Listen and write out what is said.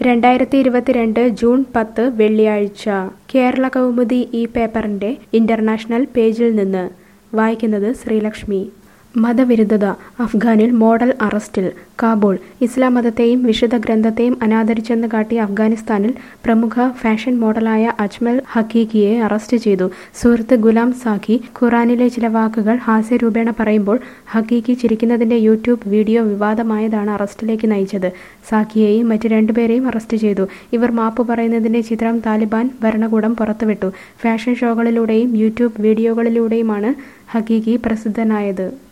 രണ്ടായിരത്തി ഇരുപത്തിരണ്ട് ജൂൺ പത്ത് വെള്ളിയാഴ്ച കേരള കൗമുദി ഈ പേപ്പറിന്റെ ഇന്റർനാഷണൽ പേജിൽ നിന്ന് വായിക്കുന്നത് ശ്രീലക്ഷ്മി മതവിരുദ്ധത അഫ്ഗാനിൽ മോഡൽ അറസ്റ്റിൽ കാബൂൾ ഇസ്ലാം മതത്തെയും വിശുദ്ധ ഗ്രന്ഥത്തെയും അനാദരിച്ചെന്ന് കാട്ടി അഫ്ഗാനിസ്ഥാനിൽ പ്രമുഖ ഫാഷൻ മോഡലായ അജ്മൽ ഹക്കീക്കിയെ അറസ്റ്റ് ചെയ്തു സുഹൃത്ത് ഗുലാം സാഖി ഖുറാനിലെ ചില വാക്കുകൾ ഹാസ്യരൂപേണ പറയുമ്പോൾ ഹക്കീക്കി ചിരിക്കുന്നതിന്റെ യൂട്യൂബ് വീഡിയോ വിവാദമായതാണ് അറസ്റ്റിലേക്ക് നയിച്ചത് സാഖിയെയും മറ്റ് രണ്ടുപേരെയും അറസ്റ്റ് ചെയ്തു ഇവർ മാപ്പ് പറയുന്നതിന്റെ ചിത്രം താലിബാൻ ഭരണകൂടം പുറത്തുവിട്ടു ഫാഷൻ ഷോകളിലൂടെയും യൂട്യൂബ് വീഡിയോകളിലൂടെയുമാണ് ഹക്കീക്കി പ്രസിദ്ധനായത്